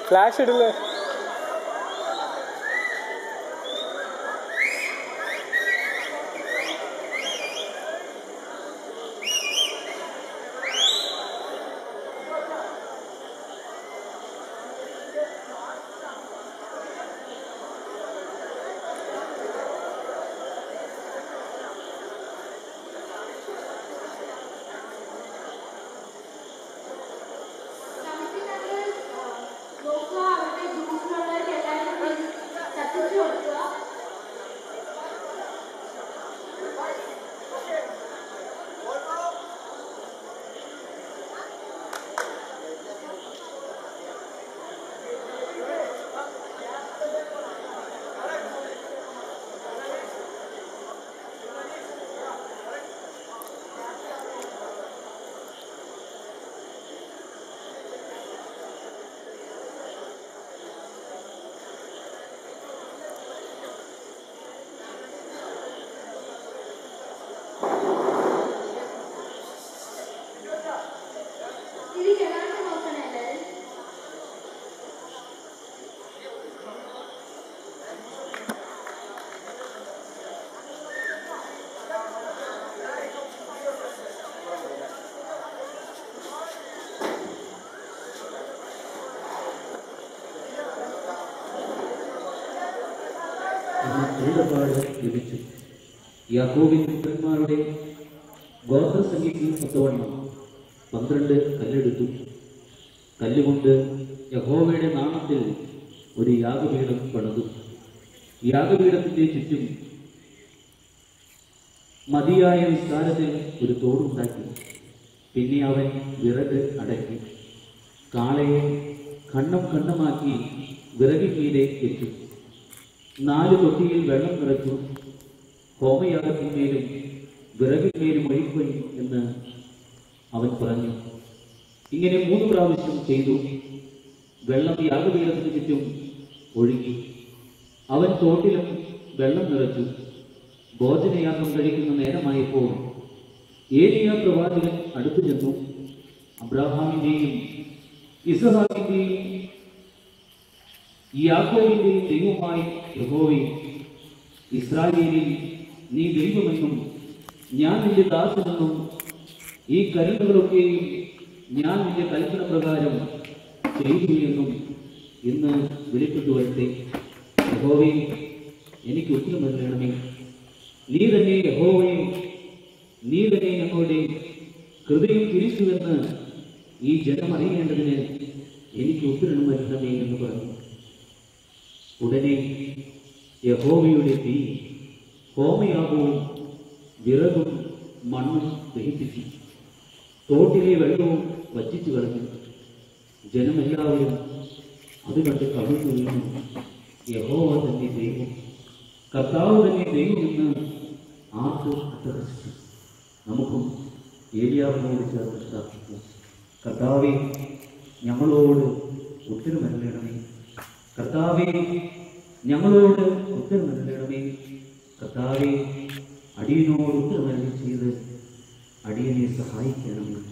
flash ഇടില്ലേ നോക്കുക അവരുടെ ഗ്രൂപ്പിലുള്ളവർക്ക് എല്ലാവരും കത്തിച്ചു കൊടുക്കുക ഇത് കിണറിന് നോക്കണേ എല്ലാവരും എഴുതപ്പാട് ലഭിച്ചു യാക്കോബിൻ പുത്രന്മാരുടെ ഗോത്രസംഖ്യയ്ക്ക് ഒത്തവണ്ണം പന്ത്രണ്ട് കല്ലെടുത്തു കല്ലുകൊണ്ട് യഹോവയുടെ നാമത്തിൽ ഒരു യാഗപീഠം പണിതു യാഗപീഠത്തിന്റെ ചുറ്റും മതിയായ വിസ്താരത്തിൽ ഒരു തോടുണ്ടാക്കി പിന്നെ അവൻ വിറക് അടക്കി കാളയെ ഖണ്ഡം ഖണ്ഡമാക്കി വിറകിന്മീതെ വെച്ചു നാല് തൊട്ടിയിൽ വെള്ളം നിറച്ചു ഹോമയാഗത്തിന്മേലും വിറകിന്മേലും ഒഴിക്കുവൻ എന്ന് അവൻ പറഞ്ഞു ഇങ്ങനെ മൂന്ന് പ്രാവശ്യം ചെയ്തു വെള്ളം യാഗപീഠത്തിന് ചുറ്റും ഒഴുകി അവൻ തോട്ടിലും വെള്ളം നിറച്ചു ഭോജനയാഗം കഴിക്കുന്ന നേരമായപ്പോൾ ഏലിയ പ്രവാചകൻ അടുത്തു ചെന്നു അബ്രാഹാമിന്റെയും ഇസഹാക്കിന്റെയും യാക്കോബിന്റെയും ദൈവമായി യഹോവേ ഇസ്രായേലിൽ നീ ദൈവമെന്നും ഞാൻ നിന്റെ ദാസനെന്നും ഈ കരുണകളൊക്കെയും ഞാൻ നിന്റെ കൽപ്പന പ്രകാരം ചെയ്തു എന്നും ഇന്ന് വെളിപ്പെട്ടു വരട്ടെ യഹോവേ എനിക്ക് ഉത്തരം നൽകണമേ നീ തന്നെ യഹോവയെ നീ തന്നെ ഞങ്ങളുടെ ഹൃദയം തിരിച്ചുവെന്ന് ഈ ജനം അറിയേണ്ടതിന് എനിക്ക് ഉത്തരം നൽകണമേ എന്ന് പറഞ്ഞു ഉടനെ യഹോവയുടെ തീ ഹോമയാഗവും വിറകും മണ്ണും ദഹിപ്പിച്ചു തോട്ടിലെ വെള്ളവും വറ്റിച്ചു കളഞ്ഞു ജനമെല്ലാവരും അത് കണ്ട് കവിഞ്ഞു വീണു യഹോവ തന്നെ ദൈവം കർത്താവ് തന്നെ ദൈവമെന്ന് ആർക്ക് അട്ടഹസിച്ചു നമുക്കും ഏലിയാവിനോട് ചേർന്ന് പ്രാർത്ഥിക്കാം കർത്താവെ ഞങ്ങളോട് ഉത്തരമരണമേ കർത്താവെ ഞങ്ങളോട് ഉത്തരമരണമേ കർത്താവെ അടിയനോട് ഉത്തരമരണം ചെയ്ത് അടിയനെ സഹായിക്കണമേ